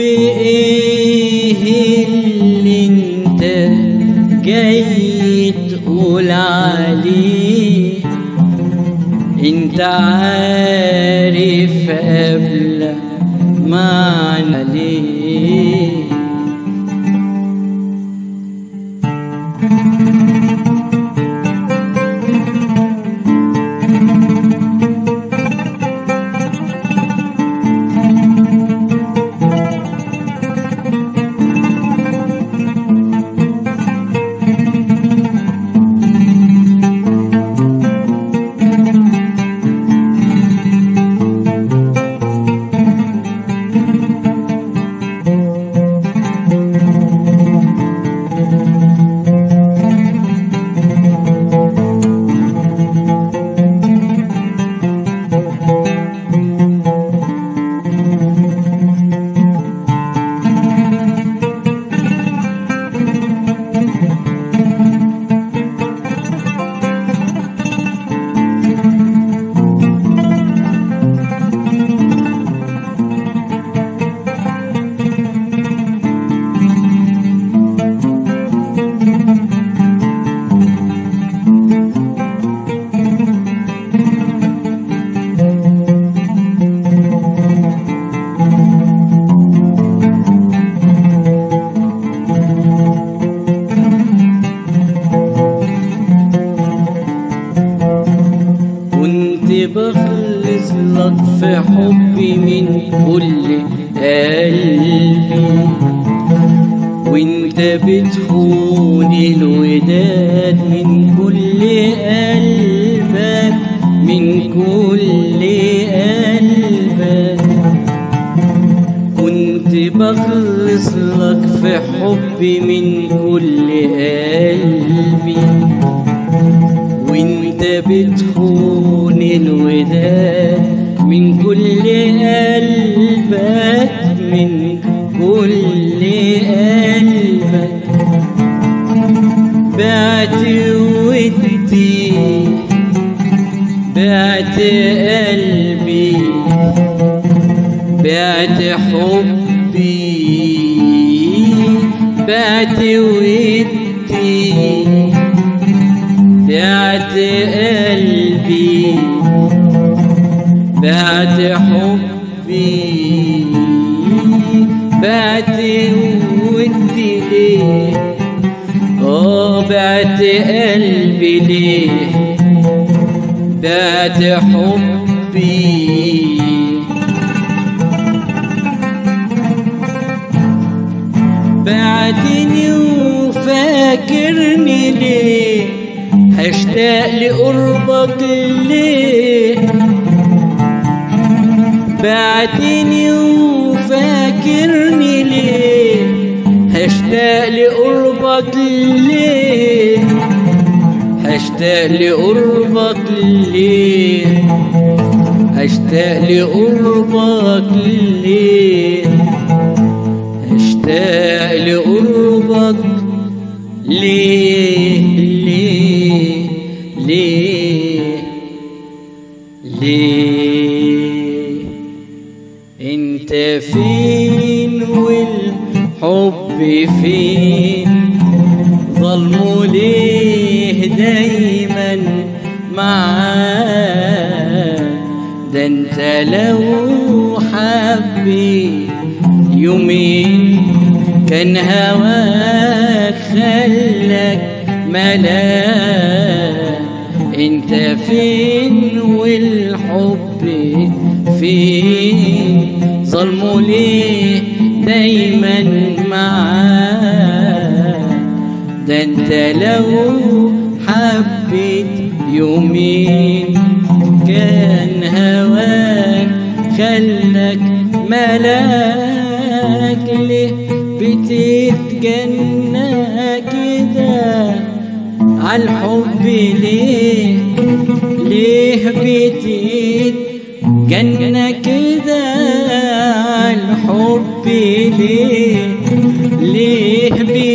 ايه اللي انت جاي تقول عليه انت عارف قبل معنى ليه كنت بخلص لك في حبي من كل قلبي وانت بتخون الوداد من كل قلبك من كل قلبك كنت بخلص لك في حبي من كل قلبي وانت بتخون الوداد من كل قلبك من كل قلبك بعت ودي بعت قلبي بعت حبي بعت ودي بعت قلبي بعت حبي بعت ودي ليه اه بعت قلبي ليه بعت حبي بعتني وفاكرني ليه هشتاق لقربك ليه بعتني وفاكرني ليه هشتاق لقربك ليه هشتاق لقربك ليه هشتاق لقربك ليه هشتاق لقربك ليه ليه ليه ليه انت فين والحب فين ظلمه ليه دايما معاك ده انت لو حبيت يومين كان هواك خلك ملاك انت فين والحب فين ظلمه ليه دايما معاك ده انت لو حبيت يومين كان هواك خلك ملاك ليه بتتجنى كده عالحب ليه ليه بتتجنى كده عالحب ليه ليه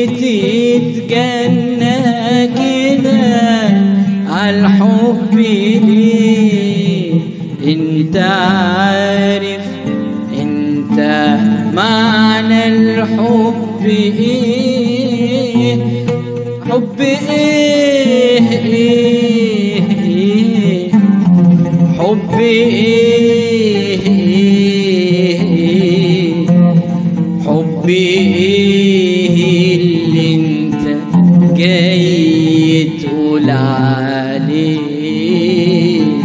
بتتجنى كده عالحب ليه انت عارف انت معنى حب ايه ايه ايه حب ايه ايه حب ايه اللي انت جاي تقول عليه